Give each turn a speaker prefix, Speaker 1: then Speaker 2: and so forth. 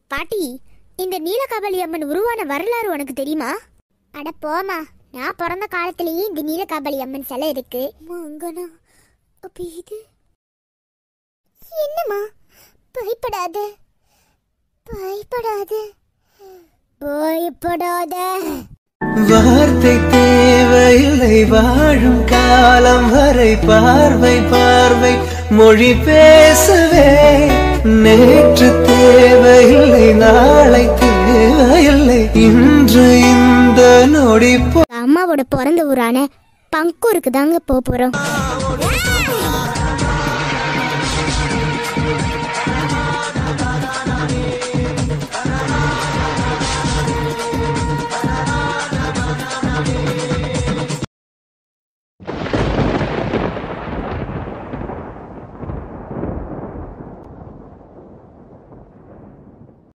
Speaker 1: பாட்டி இந்த நீலகாபலி அம்மன் உருவான வரலாறு உனக்கு தெரியுமா அட போமா நான் பிறந்த காலத்திலேயே இந்த நீலகாபலி அம்மன் சிலை இருக்கு மங்கனா அப்ப இது என்னம்மா பயப்படாத பயப்படாத பயப்படாத
Speaker 2: வார்த்தை தேவையில்லை வாழும் காலம் வரை பார்வை பார்வை மொழி பேசவே நேற்று தேவையில்லை நாளை தேவையில்லை இன்று இந்த நொடி போ-
Speaker 1: அம்மாவோட பிறந்த ஊரான பங்கூருக்கு தாங்க போக போறோம்